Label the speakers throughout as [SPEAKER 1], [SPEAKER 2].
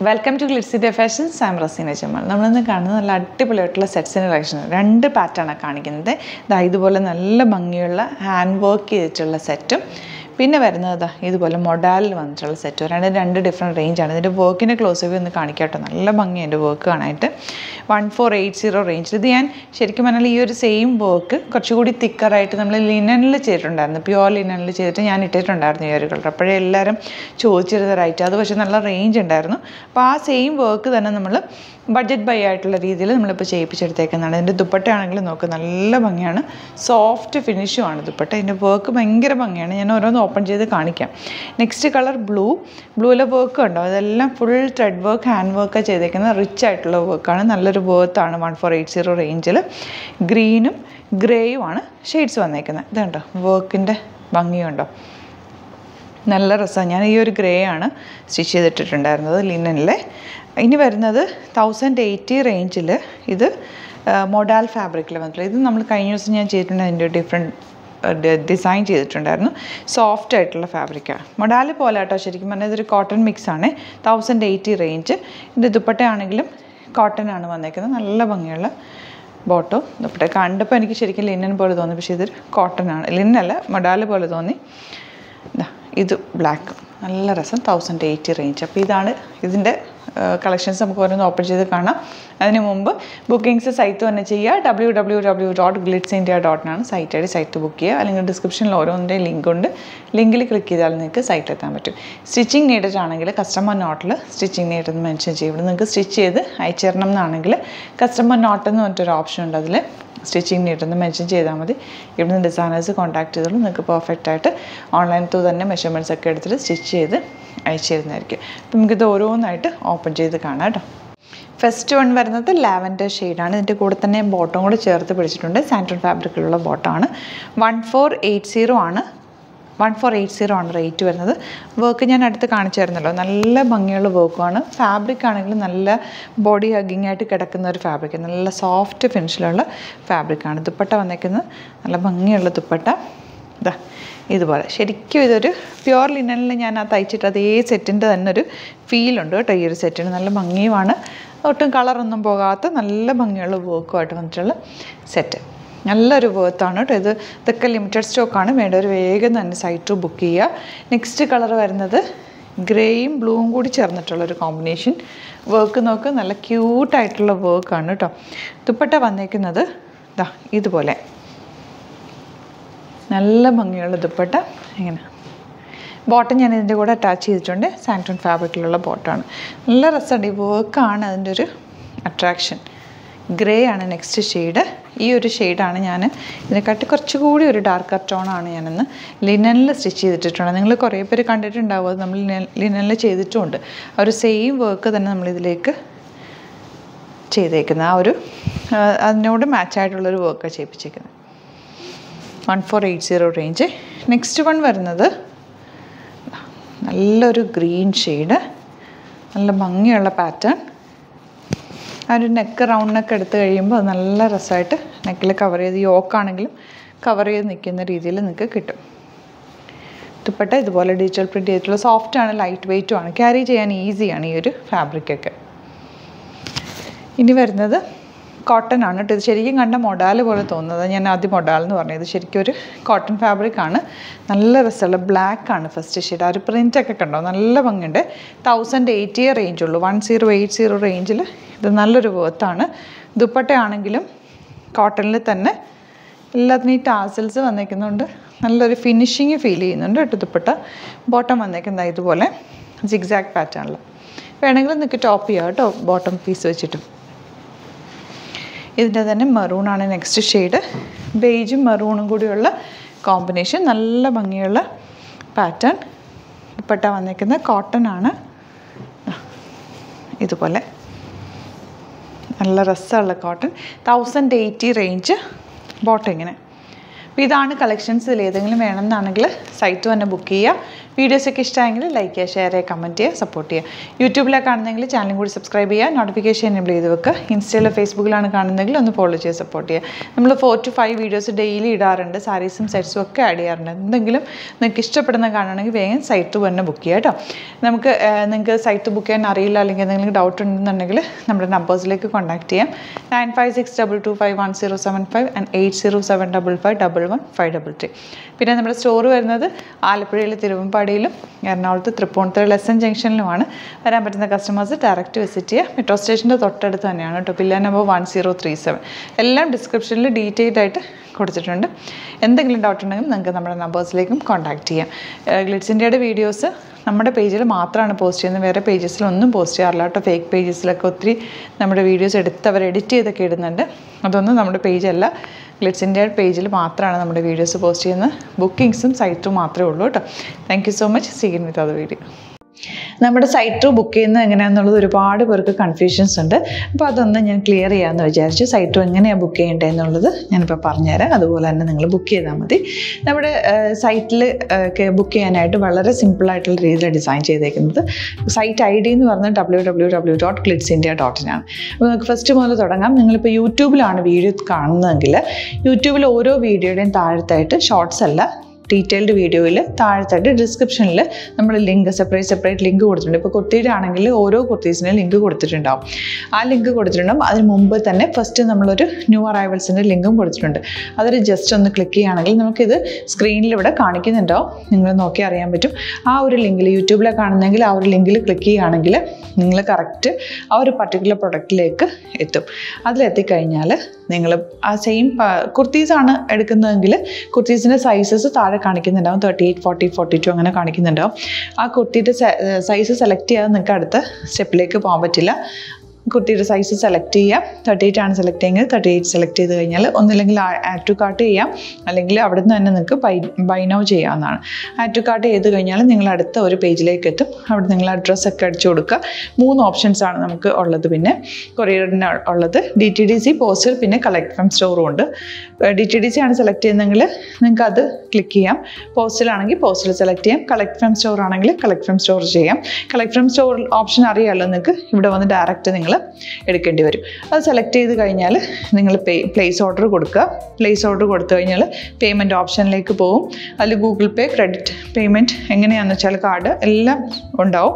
[SPEAKER 1] welcome to ഗ്ലിറ്റ്സിൻ്റെ fashions I'm Raseena Jamal നമ്മളിന്ന് കാണുന്നത് നല്ല അടിപൊളിയായിട്ടുള്ള സെറ്റ്സിൻ്റെ കളക്ഷൻ രണ്ട് പാറ്റേണാണ് കാണിക്കുന്നത് ഇതാ ഇതുപോലെ നല്ല ഭംഗിയുള്ള ഹാൻഡ് വർക്ക് ചെയ്തിട്ടുള്ള സെറ്റും പിന്നെ വരുന്നത് ഇതാ ഇതുപോലെ മൊഡാലിൽ വന്നിട്ടുള്ള സെറ്റ് രണ്ട് രണ്ട് ഡിഫറെൻറ്റ് റേഞ്ചാണ് ഇതിൻ്റെ വർക്കിൻ്റെ ക്ലോസ് വ്യൂ ഒന്ന് കാണിക്കാം കേട്ടോ നല്ല ഭംഗിയാണ് എൻ്റെ വർക്ക് കാണാനായിട്ട് വൺ ഫോർ എയ്റ്റ് സീറോ റേഞ്ചിൽ ഇത് ഞാൻ ശരിക്കും പറഞ്ഞാൽ ഈ ഒരു സെയിം വർക്ക് കുറച്ചുകൂടി തിക്കറായിട്ട് നമ്മൾ ലിനനിൽ ചെയ്തിട്ടുണ്ടായിരുന്നു പ്യുവർ ലിനനിൽ ചെയ്തിട്ട് ഞാൻ ഇട്ടിട്ടുണ്ടായിരുന്നു ഈ ഒരു കളർ അപ്പോഴേ എല്ലാവരും ചോദിച്ചിരുന്ന റൈറ്റ് അത് പക്ഷേ നല്ല റേഞ്ച് ഉണ്ടായിരുന്നു അപ്പോൾ ആ സെയിം വർക്ക് തന്നെ നമ്മൾ ബഡ്ജറ്റ് ബൈ ആയിട്ടുള്ള രീതിയിൽ നമ്മളിപ്പോൾ ചെയ്യിപ്പിച്ചെടുത്തേക്കുന്നതാണ് ഇതിൻ്റെ ദുപ്പട്ടയാണെങ്കിൽ നോക്ക് നല്ല ഭംഗിയാണ് സോഫ്റ്റ് ഫിനിഷുമാണ് ദുപ്പട്ട ഇതിൻ്റെ വർക്ക് ഭയങ്കര ഭംഗിയാണ് ഞാൻ ഓരോന്ന് ഓപ്പൺ ചെയ്ത് കാണിക്കാം നെക്സ്റ്റ് കളർ ബ്ലൂ ബ്ലൂവിലെ വർക്ക് ഉണ്ടോ ഇതെല്ലാം full thread work hand work ചെയ്തേക്കുന്നത് റിച്ച് ആയിട്ടുള്ള വർക്കാണ് നല്ലൊരു വേർത്താണ് വൺ ഫോർ എയ്റ്റ് സീറോ റേഞ്ചിൽ ഗ്രീനും ഗ്രേയുമാണ് ഷെയ്ഡ്സ് വന്നേക്കുന്നത് ഇതുണ്ടോ വർക്കിൻ്റെ ഭംഗിയുണ്ടോ നല്ല രസമാണ് ഞാൻ ഈ ഒരു ഗ്രേ ആണ് സ്റ്റിച്ച് ചെയ്തിട്ടിട്ടുണ്ടായിരുന്നത് ലിനനിലെ ഇനി വരുന്നത് തൗസൻഡ് എയ്റ്റി റേഞ്ചിൽ ഇത് മൊഡാൽ ഫാബ്രിക്കിൽ വന്നിട്ടുള്ള ഇത് നമ്മൾ കഴിഞ്ഞ ദിവസം ഞാൻ ചെയ്തിട്ടുണ്ട് അതിൻ്റെ ഡിഫറെൻറ്റ് ഡിസൈൻ ചെയ്തിട്ടുണ്ടായിരുന്നു സോഫ്റ്റ് ആയിട്ടുള്ള ഫാബ്രിക്കാണ് മൊഡാല് പോലെ കേട്ടോ ശരിക്കും പറഞ്ഞാൽ ഇതൊരു കോട്ടൺ മിക്സ് ആണ് തൗസൻഡ് എയ്റ്റി റേഞ്ച് ഇതിൻ്റെ ദുപ്പട്ടയാണെങ്കിലും കോട്ടൺ ആണ് വന്നേക്കുന്നത് നല്ല ഭംഗിയുള്ള ബോട്ടോ ദുപ്പട്ട കണ്ടപ്പോൾ എനിക്ക് ശരിക്കും ലിനൻ പോലെ തോന്നി പക്ഷേ ഇതൊരു കോട്ടൺ ആണ് ലിനല്ല മൊഡാല് പോലെ തോന്നി ഇതാ ഇത് ബ്ലാക്ക് നല്ല രസം തൗസൻഡ് എയ്റ്റി റേഞ്ച് അപ്പോൾ ഇതാണ് ഇതിൻ്റെ കളക്ഷൻസ് നമുക്ക് ഓരോന്ന് ഓപ്പൺ ചെയ്ത് കാണാം അതിന് മുമ്പ് ബുക്കിംഗ്സ് സൈറ്റ് തന്നെ ചെയ്യുക W W W dot Glitz India ഡോട്ടിനാണ് സൈറ്റ് ഐ സൈറ്റ് ബുക്ക് ചെയ്യുക അല്ലെങ്കിൽ ഡിസ്ക്രിപ്ഷനിൽ ഓരോന്നിൻ്റെ ലിങ്ക് ഉണ്ട് ലിങ്കിൽ ക്ലിക്ക് ചെയ്താൽ നിങ്ങൾക്ക് സൈറ്റ് എത്താൻ പറ്റും സ്റ്റിച്ചിങ് നീഡഡ് ആണെങ്കിൽ കസ്റ്റമർ നോട്ടിൽ സ്റ്റിച്ചിങ് നീഡ് എന്ന് മെൻഷൻ ചെയ്യും ഇവിടെ നിങ്ങൾക്ക് സ്റ്റിച്ച് ചെയ്ത് അയച്ചു തരണം എന്നാണെങ്കിൽ കസ്റ്റമർ നോട്ട് എന്ന് പറഞ്ഞിട്ടൊരു ഓപ്ഷൻ ഉണ്ട് അതിൽ സ്റ്റിച്ചിങ് നീട്ടെന്ന് മെൻഷൻ ചെയ്താൽ മതി ഇവിടുന്ന് ഡിസൈനേഴ്സ് കോൺടാക്ട് ചെയ്തോളൂ നിങ്ങൾക്ക് പെർഫെക്റ്റ് ആയിട്ട് ഓൺലൈൻ ത്രൂ തന്നെ മെഷർമെൻറ്റ്സ് ഒക്കെ എടുത്തിട്ട് സ്റ്റിച്ച് ചെയ്ത് അയച്ചു തരുന്നതായിരിക്കും അപ്പം നമുക്കിത് ഓരോന്നായിട്ട് ഓപ്പൺ ചെയ്ത് കാണാം കേട്ടോ ഫസ്റ്റ് വൺ വരുന്നത് ലാവൻഡർ ഷെയ്ഡാണ് ഇതിൻ്റെ കൂടെ തന്നെ ബോട്ടം കൂടെ ചേർത്ത് പിടിച്ചിട്ടുണ്ട് സാൻറ്റൺ ഫാബ്രിക്കിലുള്ള ബോട്ടമാണ് വൺ ഫോർ എയ്റ്റ് സീറോ ആണ് വൺ ഫോർ എയ്റ്റ് സീറോ ആണ് റേറ്റ് വരുന്നത് വർക്ക് ഞാൻ അടുത്ത് കാണിച്ചു തരുന്നല്ലോ നല്ല ഭംഗിയുള്ള വർക്കുമാണ് ഫാബ്രിക് ആണെങ്കിലും നല്ല ബോഡി ഹഗ്ഗിങ് ആയിട്ട് കിടക്കുന്ന ഒരു ഫാബ്രിക് നല്ല സോഫ്റ്റ് ഫിനിഷിലുള്ള ഫാബ്രിക്കാണ് ദുപ്പട്ട വന്നേക്കുന്നത് നല്ല ഭംഗിയുള്ള ദുപ്പട്ട ഇതാ ഇതുപോലെ ശരിക്കും ഇതൊരു പ്യുവർ ലിനനിൽ ഞാൻ ആ തയ്ച്ചിട്ട് അതേ സെറ്റിൻ്റെ തന്നെ ഒരു ഫീലുണ്ട് കേട്ടോ ഈ ഒരു സെറ്റിന് നല്ല ഭംഗിയുമാണ് ഒട്ടും കളറൊന്നും പോകാത്ത നല്ല ഭംഗിയുള്ള വർക്കുമായിട്ട് വന്നിട്ടുള്ള സെറ്റ് നല്ലൊരു വേർത്താണ് കേട്ടോ ഇത് ഇതൊക്കെ ലിമിറ്റഡ് സ്റ്റോക്കാണ് വേണ്ടവർ വേഗം തന്നെ സൈറ്റ് ബുക്ക് ചെയ്യുക നെക്സ്റ്റ് കളർ വരുന്നത് ഗ്രേയും ബ്ലൂവും കൂടി ചേർന്നിട്ടുള്ളൊരു കോമ്പിനേഷൻ വർക്ക് നോക്ക് നല്ല ക്യൂട്ടായിട്ടുള്ള വർക്കാണ് കേട്ടോ ദുപ്പട്ട വന്നേക്കുന്നത് ഇതാ ഇതുപോലെ നല്ല ഭംഗിയുള്ള ദുപ്പട്ട ഇങ്ങനെ ബോട്ടം ഞാൻ ഇതിൻ്റെ കൂടെ അറ്റാച്ച് ചെയ്തിട്ടുണ്ട് സാൻറ്റൺ ഫാബ്രിക്കിലുള്ള ബോട്ടമാണ് നല്ല രസമുണ്ട് ഈ വർക്കാണ് അതിൻ്റെ ഒരു അട്രാക്ഷൻ ഗ്രേ ആണ് നെക്സ്റ്റ് ഷെയ്ഡ് ഈ ഒരു ഷെയ്ഡാണ് ഞാൻ ഇതിനെക്കാട്ടി കുറച്ചുകൂടി ഒരു ഡാർക്കർ ടോണാണ് ഞാനിന്ന് ലിനനിൽ സ്റ്റിച്ച് ചെയ്തിട്ടുണ്ട് നിങ്ങൾ കുറേ പേര് കണ്ടിട്ടുണ്ടാവും അത് നമ്മൾ ലിനനിൽ ചെയ്തിട്ടുമുണ്ട് ആ ഒരു സെയിം വർക്ക് തന്നെ നമ്മളിതിലേക്ക് ചെയ്തേക്കുന്നത് ആ ഒരു അതിനോട് മാച്ചായിട്ടുള്ളൊരു വർക്ക് ചെയ്യിപ്പിച്ചേക്കുന്നത് one four eight zero range next one വരുന്നത് നല്ലൊരു ഗ്രീൻ ഷെയ്ഡ് നല്ല ഭംഗിയുള്ള പാറ്റേൺ ആ ഒരു നെക്ക് റൗണ്ട് നെക്ക് എടുത്ത് കഴിയുമ്പോൾ അത് നല്ല രസമായിട്ട് നെക്കിൽ കവർ ചെയ്ത് യോക്കാണെങ്കിലും കവർ ചെയ്ത് നിൽക്കുന്ന രീതിയിൽ നിങ്ങൾക്ക് കിട്ടും ദുപ്പട്ട ഇതുപോലെ ഡിജിറ്റൽ പ്രിൻ്റ് ചെയ്തിട്ടുള്ള സോഫ്റ്റ് ആണ് ലൈറ്റ് വെയ്റ്റും ആണ് ക്യാരി ചെയ്യാൻ ഈസിയാണ് ഈ ഒരു ഫാബ്രിക്കൊക്കെ ഇനി വരുന്നത് കോട്ടൺ ആണ് കേട്ടോ ഇത് ശരിക്കും കണ്ട മൊഡാൽ പോലെ തോന്നുന്നത് ഞാൻ ആദ്യം മൊഡാൽ എന്ന് പറഞ്ഞത് ശരിക്കും ഒരു കോട്ടൺ ഫാബ്രിക് ആണ് നല്ല രസമുള്ള ബ്ലാക്ക് ആണ് ഫസ്റ്റ് ഷെയ്ഡ് ആ ഒരു പ്രിൻ്റ് ഒക്കെ കണ്ടോ നല്ല ഭംഗിയുണ്ട് തൗസൻഡ് എയ്റ്റിയേ റേഞ്ച് ഉള്ളൂ വൺ സീറോ എയ്റ്റ് സീറോ റേഞ്ചിൽ ഇത് നല്ലൊരു വേർത്താണ് ദുപ്പട്ടയാണെങ്കിലും കോട്ടണിൽ തന്നെ എല്ലാത്തിനും ഈ ടാസൽസ് വന്നേക്കുന്നുണ്ട് നല്ലൊരു ഫിനിഷിങ് ഫീൽ ചെയ്യുന്നുണ്ട് കേട്ടോ ദുപ്പട്ട ബോട്ടം വന്നേക്കുന്നത് ഇതുപോലെ ജിഗ്സാക്ട് പാറ്റേണിൽ വേണമെങ്കിൽ നിങ്ങൾക്ക് ടോപ്പ് ചെയ്യാം കേട്ടോ ബോട്ടം പീസ് വെച്ചിട്ടും ഇതിൻ്റെ തന്നെ മെറൂണാണ് നെക്സ്റ്റ് ഷെയ്ഡ് ബേജും മെറൂണും കൂടിയുള്ള കോമ്പിനേഷൻ നല്ല ഭംഗിയുള്ള പാറ്റേൺ ദുപ്പട്ട വന്നേക്കുന്നത് കോട്ടൺ ആണ് ഇതുപോലെ നല്ല രസമുള്ള cotton thousand eighty range bottom ഇങ്ങനെ അപ്പോൾ ഇതാണ് കളക്ഷൻസ് ഇതിൽ ഏതെങ്കിലും വേണമെന്നാണെങ്കിൽ സൈറ്റ് തന്നെ ബുക്ക് ചെയ്യുക വീഡിയോസൊക്കെ ഇഷ്ടമായെങ്കിൽ ലൈക്ക് ചെയ്യുക ഷെയർ ചെയ്യുക കമൻറ്റ് ചെയ്യുക സപ്പോർട്ട് ചെയ്യുക യൂട്യൂബിലാണ് കാണുന്നതെങ്കിൽ ചാനലും കൂടി സബ്സ്ക്രൈബ് ചെയ്യുക നോട്ടിഫിക്കേഷൻ എനേബിൾ ചെയ്ത് വെക്കുക ഇൻസ്റ്റയിലോ ഫേസ്ബുക്കിലാണ് കാണുന്നതെങ്കിൽ ഒന്ന് ഫോളോ ചെയ്ത് സപ്പോർട്ട് ചെയ്യുക നമ്മൾ four two five videos daily ഇടാറുണ്ട് സാരീസും സെറ്റ്സും ഒക്കെ ആഡ് ചെയ്യാറുണ്ട് എന്തെങ്കിലും നിങ്ങൾക്ക് ഇഷ്ടപ്പെടുന്ന കാണുകയാണെങ്കിൽ വേഗം സൈറ്റ് തന്നെ ബുക്ക് ചെയ്യുക കേട്ടോ നമുക്ക് നിങ്ങൾക്ക് സൈറ്റ് ബുക്ക് ചെയ്യാൻ അറിയില്ല അല്ലെങ്കിൽ എന്തെങ്കിലും ഡൗട്ട് ഉണ്ടെന്നുണ്ടെങ്കിൽ നമ്മുടെ നമ്പേഴ്സിലേക്ക് കോൺടാക്ട് ചെയ്യാം nine five six double two five one zero seven five and eight zero seven double five double one five double three പിന്നെ നമ്മുടെ സ്റ്റോർ വരുന്നത് ആലപ്പുഴയിൽ തിരുവമ്പാടിയിലും എറണാകുളത്ത് തൃപ്പൂണിത്തുറ ലെസൺ ജംഗ്ഷനിലുമാണ് വരാൻ പറ്റുന്ന കസ്റ്റമേഴ്സ് ഡയറക്റ്റ് വിസിറ്റ് ചെയ്യുക മെട്രോ സ്റ്റേഷൻ്റെ തൊട്ടടുത്ത് തന്നെയാണ് കേട്ടോ പില്ല number one zero three seven എല്ലാം ഡിസ്ക്രിപ്ഷനിൽ ഡീറ്റെയിൽഡ് ആയിട്ട് കൊടുത്തിട്ടുണ്ട് എന്തെങ്കിലും ഡൗട്ട് ഉണ്ടെങ്കിൽ നിങ്ങൾക്ക് നമ്മുടെ നമ്പേഴ്സിലേക്കും കോൺടാക്ട് ചെയ്യാം ഗ്ലിറ്റ്സ് ഇന്ത്യയുടെ വീഡിയോസ് നമ്മുടെ പേജിൽ മാത്രമാണ് പോസ്റ്റ് ചെയ്യുന്നത് വേറെ പേജസിലൊന്നും പോസ്റ്റ് ചെയ്യാറില്ല കേട്ടോ ഫേക്ക് പേജസിലൊക്കെ ഒത്തിരി നമ്മുടെ വീഡിയോസ് എടുത്ത് അവർ എഡിറ്റ് ചെയ്തൊക്കെ ഇടുന്നുണ്ട് അതൊന്നും നമ്മുടെ പേജല്ല ഗ്ലിറ്റ്സ് ഇന്ത്യ പേജിൽ മാത്രമാണ് നമ്മുടെ വീഡിയോസ് പോസ്റ്റ് ചെയ്യുന്നത് ബുക്കിങ്സും സൈറ്റും മാത്രമേ ഉള്ളൂ കേട്ടോ താങ്ക് യു സോ മച്ച് സീൻ വിത്ത് അത് വീഡിയോ നമ്മുടെ സൈറ്റ് ബുക്ക് ചെയ്യുന്നത് എങ്ങനെയാണെന്നുള്ളത് ഒരുപാട് പേർക്ക് കൺഫ്യൂഷൻസ് ഉണ്ട് അപ്പോൾ അതൊന്ന് ഞാൻ ക്ലിയർ ചെയ്യാമെന്ന് വിചാരിച്ചു സൈറ്റ് എങ്ങനെയാണ് ബുക്ക് ചെയ്യേണ്ടത് എന്നുള്ളത് ഞാനിപ്പോൾ പറഞ്ഞുതരാം അതുപോലെ തന്നെ നിങ്ങൾ ബുക്ക് ചെയ്താൽ മതി നമ്മുടെ സൈറ്റിൽ ബുക്ക് ചെയ്യാനായിട്ട് വളരെ സിമ്പിളായിട്ടുള്ള രീതിയിൽ ഡിസൈൻ ചെയ്തേക്കുന്നത് സൈറ്റ് ഐ ഡി എന്ന് പറഞ്ഞാൽ W W W dot Glitz India dot ഇനാണ് അപ്പോൾ നമുക്ക് ഫസ്റ്റ് മുതൽ തുടങ്ങാം നിങ്ങളിപ്പോൾ യൂട്യൂബിലാണ് വീഡിയോ കാണുന്നതെങ്കിൽ യൂട്യൂബിൽ ഓരോ വീഡിയോയുടെയും താഴത്തായിട്ട് ഷോർട്സ് അല്ല ഡീറ്റെയിൽഡ് വീഡിയോയിൽ താഴത്തായിട്ട് ഡിസ്ക്രിപ്ഷനിൽ നമ്മൾ ലിങ്ക് സെപ്പറേറ്റ് സെപ്പറേറ്റ് ലിങ്ക് കൊടുത്തിട്ടുണ്ട് ഇപ്പോൾ കുർത്തിയുടെ ആണെങ്കിൽ ഓരോ കുർത്തീസിനും ലിങ്ക് കൊടുത്തിട്ടുണ്ടാവും ആ ലിങ്ക് കൊടുത്തിട്ടുണ്ടാവും അതിന് മുമ്പ് തന്നെ ഫസ്റ്റ് നമ്മളൊരു ന്യൂ അറൈവൽസിൻ്റെ ലിങ്കും കൊടുത്തിട്ടുണ്ട് അതൊരു ജസ്റ്റ് ഒന്ന് ക്ലിക്ക് ചെയ്യുകയാണെങ്കിൽ നമുക്കിത് സ്ക്രീനിൽ ഇവിടെ കാണിക്കുന്നുണ്ടാവും നിങ്ങൾ നോക്കി അറിയാൻ പറ്റും ആ ഒരു ലിങ്കിൽ യൂട്യൂബിലെ കാണുന്നെങ്കിൽ ആ ഒരു ലിങ്കിൽ ക്ലിക്ക് ചെയ്യുകയാണെങ്കിൽ നിങ്ങൾ കറക്റ്റ് ആ ഒരു പർട്ടിക്കുലർ പ്രൊഡക്റ്റിലേക്ക് എത്തും അതിലെത്തിക്കഴിഞ്ഞാൽ നിങ്ങൾ ആ സെയിം കുർത്തീസാണ് എടുക്കുന്നതെങ്കിൽ കുർത്തീസിൻ്റെ സൈസസ് താഴെ കാണിക്കുന്നുണ്ടാവും thirty eight forty forty two അങ്ങനെ കാണിക്കുന്നുണ്ടാവും ആ കുർത്തിയുടെ സൈസ് സെലക്ട് ചെയ്യാതെ നിങ്ങൾക്ക് അടുത്ത സ്റ്റെപ്പിലേക്ക് പോകാൻ പറ്റില്ല കുർത്തിയുടെ സൈസ് സെലക്ട് ചെയ്യാം തേർട്ടി എയ്റ്റ് ആണ് സെലക്ട് ചെയ്യുന്നത് തേർട്ടി എയ്റ്റ് സെലക്ട് ചെയ്ത് കഴിഞ്ഞാൽ ഒന്നില്ലെങ്കിൽ ആഡ് ടു കാർട്ട് ചെയ്യാം അല്ലെങ്കിൽ അവിടെ നിന്ന് തന്നെ നിങ്ങൾക്ക് ബൈ ബൈ നൗ ചെയ്യാവുന്നതാണ് ആഡ് ടു കാർട്ട് ചെയ്ത് കഴിഞ്ഞാൽ നിങ്ങൾ അടുത്ത ഒരു പേജിലേക്ക് എത്തും അവിടെ നിങ്ങൾ അഡ്രസ്സ് ഒക്കെ അടിച്ചു കൊടുക്കുക മൂന്ന് ഓപ്ഷൻസ് ആണ് നമുക്ക് ഉള്ളത് പിന്നെ കൊറിയറിന് ഉള്ളത് D T D C postal പിന്നെ കളക്ട് ഫ്രം സ്റ്റോറും ഉണ്ട് ഡി ടി ഡി സി ആണ് സെലക്ട് ചെയ്യുന്നതെങ്കിൽ നിങ്ങൾക്ക് അത് ക്ലിക്ക് ചെയ്യാം പോസ്റ്റലാണെങ്കിൽ പോസ്റ്റൽ സെലക്ട് ചെയ്യാം കളക്ട് ഫ്രം സ്റ്റോർ ആണെങ്കിൽ കളക്ട് ഫ്രം സ്റ്റോർ ചെയ്യാം കളക്ട് ഫ്രം സ്റ്റോർ ഓപ്ഷൻ അറിയാമല്ലോ നിങ്ങൾക്ക് ഇവിടെ വന്ന് ഡയറക്റ്റ് നിങ്ങൾ എടുക്കേണ്ടി വരും അത് സെലക്ട് ചെയ്ത് കഴിഞ്ഞാൽ നിങ്ങൾ പേ പ്ലേസ് ഓർഡർ കൊടുക്കുക പ്ലേസ് ഓർഡർ കൊടുത്തു കഴിഞ്ഞാൽ പേയ്മെൻറ്റ് ഓപ്ഷനിലേക്ക് പോകും അതിൽ ഗൂഗിൾ പേ ക്രെഡിറ്റ് പേയ്മെൻറ്റ് എങ്ങനെയാണെന്ന് വെച്ചാൽ കാർഡ് എല്ലാം ഉണ്ടാവും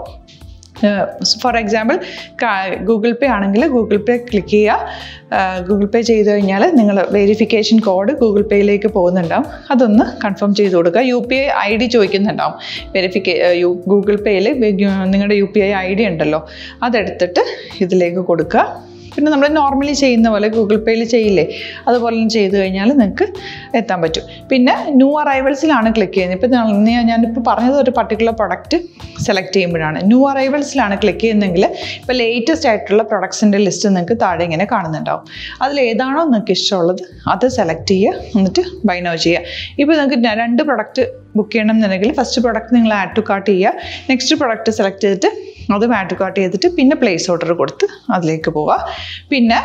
[SPEAKER 1] ഫോർ എക്സാമ്പിൾ ഗൂഗിൾ പേ ആണെങ്കിൽ ഗൂഗിൾ പേ ക്ലിക്ക് ചെയ്യുക ഗൂഗിൾ പേ ചെയ്ത് കഴിഞ്ഞാൽ നിങ്ങൾ വെരിഫിക്കേഷൻ കോഡ് ഗൂഗിൾ പേയിലേക്ക് പോകുന്നുണ്ടാവും അതൊന്ന് കൺഫേം ചെയ്ത് കൊടുക്കുക U P I I D ചോദിക്കുന്നുണ്ടാവും വെരിഫിക്കേ യു ഗൂഗിൾ പേയിൽ നിങ്ങളുടെ U P I I D ഉണ്ടല്ലോ അതെടുത്തിട്ട് ഇതിലേക്ക് കൊടുക്കുക പിന്നെ നമ്മൾ നോർമലി ചെയ്യുന്ന പോലെ ഗൂഗിൾ പേയിൽ ചെയ്യില്ലേ അതുപോലെ ചെയ്ത് കഴിഞ്ഞാൽ നിങ്ങൾക്ക് എത്താൻ പറ്റും പിന്നെ ന്യൂ അറൈവൽസിലാണ് ക്ലിക്ക് ചെയ്യുന്നത് ഇപ്പം ഞാനിപ്പോൾ പറഞ്ഞത് ഒരു പർട്ടിക്കുലർ പ്രൊഡക്റ്റ് സെലക്ട് ചെയ്യുമ്പോഴാണ് ന്യൂ അറൈവൽസിലാണ് ക്ലിക്ക് ചെയ്യുന്നതെങ്കിൽ ഇപ്പോൾ ലേറ്റസ്റ്റ് ആയിട്ടുള്ള പ്രൊഡക്ട്സിൻ്റെ ലിസ്റ്റ് നിങ്ങൾക്ക് താഴെ ഇങ്ങനെ കാണുന്നുണ്ടാവും അതിൽ ഏതാണോ നിങ്ങൾക്ക് ഇഷ്ടമുള്ളത് അത് സെലക്ട് ചെയ്യുക എന്നിട്ട് ബൈ നോ ചെയ്യുക ഇപ്പോൾ നിങ്ങൾക്ക് രണ്ട് പ്രൊഡക്റ്റ് ബുക്ക് ചെയ്യണം എന്നുണ്ടെങ്കിൽ ഫസ്റ്റ് പ്രൊഡക്റ്റ് നിങ്ങൾ ആഡ് ടു കാർട്ട് ചെയ്യുക നെക്സ്റ്റ് പ്രൊഡക്റ്റ് സെലക്ട് ചെയ്തിട്ട് അതും ആഡ് ടു കാർട്ട് ചെയ്തിട്ട് പിന്നെ പ്ലേസ് ഓർഡർ കൊടുത്ത് അതിലേക്ക് പോവുക പിന്നെ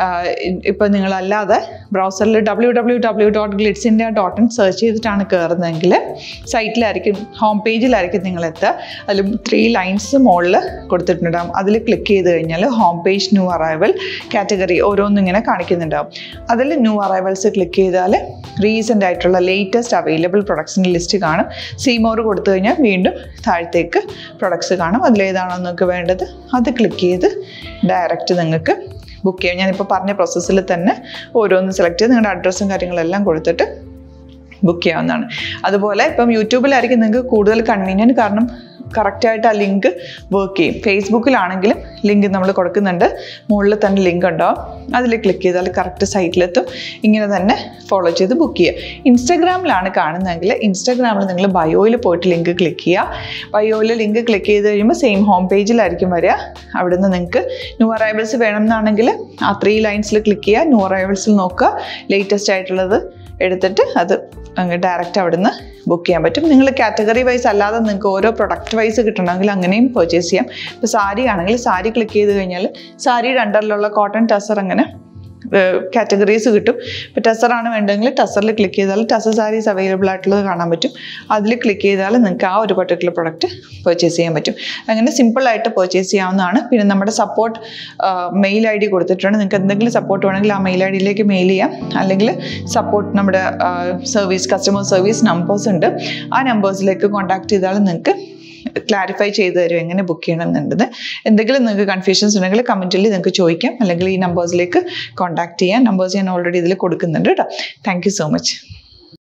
[SPEAKER 1] ഇപ്പോൾ നിങ്ങളല്ലാതെ ബ്രൗസറിൽ W W W dot Glitz India dot in search ചെയ്തിട്ടാണ് കയറുന്നതെങ്കിൽ സൈറ്റിലായിരിക്കും ഹോം പേജിലായിരിക്കും നിങ്ങൾ എത്തുക അതിൽ ത്രീ ലൈൻസ് മുകളിൽ കൊടുത്തിട്ടുണ്ടാകും അതിൽ ക്ലിക്ക് ചെയ്ത് കഴിഞ്ഞാൽ home page new arrival category ഓരോന്നും ഇങ്ങനെ കാണിക്കുന്നുണ്ടാവും അതിൽ ന്യൂ അറൈവൽസ് ക്ലിക്ക് ചെയ്താൽ റീസെൻ്റ് ആയിട്ടുള്ള ലേറ്റസ്റ്റ് അവൈലബിൾ പ്രൊഡക്ട്സിൻ്റെ ലിസ്റ്റ് കാണും സീമോർ കൊടുത്തു കഴിഞ്ഞാൽ വീണ്ടും താഴത്തേക്ക് പ്രൊഡക്ട്സ് കാണും അതിലേതാണോ നിങ്ങൾക്ക് വേണ്ടത് അത് ക്ലിക്ക് ചെയ്ത് ഡയറക്റ്റ് നിങ്ങൾക്ക് ബുക്ക് ചെയ്യാം ഞാനിപ്പോൾ പറഞ്ഞ പ്രോസസ്സിൽ തന്നെ ഓരോന്ന് സെലക്ട് ചെയ്ത് നിങ്ങളുടെ അഡ്രസ്സും കാര്യങ്ങളെല്ലാം കൊടുത്തിട്ട് ബുക്ക് ചെയ്യാവുന്നതാണ് അതുപോലെ ഇപ്പം യൂട്യൂബിലായിരിക്കും നിങ്ങൾക്ക് കൂടുതൽ കൺവീനിയൻറ്റ് കാരണം കറക്റ്റായിട്ട് ആ ലിങ്ക് വർക്ക് ചെയ്യും ഫേസ്ബുക്കിലാണെങ്കിലും ലിങ്ക് നമ്മൾ കൊടുക്കുന്നുണ്ട് മുകളിൽ തന്നെ ലിങ്ക് ഉണ്ടാവും അതിൽ ക്ലിക്ക് ചെയ്താൽ കറക്റ്റ് സൈറ്റിലെത്തും ഇങ്ങനെ തന്നെ ഫോളോ ചെയ്ത് ബുക്ക് ചെയ്യുക ഇൻസ്റ്റാഗ്രാമിലാണ് കാണുന്നതെങ്കിൽ ഇൻസ്റ്റാഗ്രാമിൽ നിങ്ങൾ ബയോയിൽ പോയിട്ട് ലിങ്ക് ക്ലിക്ക് ചെയ്യുക ബയോയിൽ ലിങ്ക് ക്ലിക്ക് ചെയ്ത് കഴിയുമ്പോൾ സെയിം ഹോം പേജിലായിരിക്കും വരിക അവിടുന്ന് നിങ്ങൾക്ക് ന്യൂ അറൈവൽസ് വേണമെന്നാണെങ്കിൽ ആ ത്രീ ലൈൻസിൽ ക്ലിക്ക് ചെയ്യുക ന്യൂ അറൈവൽസിൽ നോക്കുക ലേറ്റസ്റ്റ് ആയിട്ടുള്ളത് എടുത്തിട്ട് അത് അങ്ങ് ഡയറക്റ്റ് അവിടുന്ന് ബുക്ക് ചെയ്യാൻ പറ്റും നിങ്ങൾ കാറ്റഗറി വൈസ് അല്ലാതെ നിങ്ങൾക്ക് ഓരോ പ്രൊഡക്റ്റ് വൈസ് കിട്ടണമെങ്കിൽ അങ്ങനെയും പർച്ചേസ് ചെയ്യാം ഇപ്പോൾ സാരി ആണെങ്കിൽ സാരി ക്ലിക്ക് ചെയ്ത് കഴിഞ്ഞാൽ സാരിയുടെ അണ്ടറിലുള്ള കോട്ടൺ ടസർ അങ്ങനെ കാറ്റഗറീസ് കിട്ടും ഇപ്പോൾ ടസറാണ് വേണ്ടതെങ്കിൽ ടസറിൽ ക്ലിക്ക് ചെയ്താൽ ടസർ സാരീസ് അവൈലബിൾ ആയിട്ടുള്ളത് കാണാൻ പറ്റും അതിൽ ക്ലിക്ക് ചെയ്താൽ നിങ്ങൾക്ക് ആ ഒരു പർട്ടിക്കുലർ പ്രൊഡക്റ്റ് പർച്ചേസ് ചെയ്യാൻ പറ്റും അങ്ങനെ സിമ്പിളായിട്ട് പർച്ചേസ് ചെയ്യാവുന്നതാണ് പിന്നെ നമ്മുടെ സപ്പോർട്ട് മെയിൽ ഐ ഡി കൊടുത്തിട്ടുണ്ട് നിങ്ങൾക്ക് എന്തെങ്കിലും സപ്പോർട്ട് വേണമെങ്കിൽ ആ മെയിൽ ഐ ഡിയിലേക്ക് മെയിൽ ചെയ്യാം അല്ലെങ്കിൽ സപ്പോർട്ട് നമ്മുടെ സർവീസ് കസ്റ്റമർ സർവീസ് നമ്പേഴ്സ് ഉണ്ട് ആ നമ്പേഴ്സിലേക്ക് കോൺടാക്ട് ചെയ്താൽ നിങ്ങൾക്ക് ക്ലാരിഫൈ ചെയ്ത് തരും എങ്ങനെ ബുക്ക് ചെയ്യണം എന്നുള്ളത് എന്തെങ്കിലും നിങ്ങൾക്ക് കൺഫ്യൂഷൻസ് ഉണ്ടെങ്കിൽ കമൻറ്റിൽ നിങ്ങൾക്ക് ചോദിക്കാം അല്ലെങ്കിൽ ഈ നമ്പേഴ്സിലേക്ക് കോൺടാക്ട് ചെയ്യാം നമ്പേഴ്സ് ഞാൻ ഓൾറെഡി ഇതിൽ കൊടുക്കുന്നുണ്ട് കേട്ടോ താങ്ക് യു സോ മച്ച്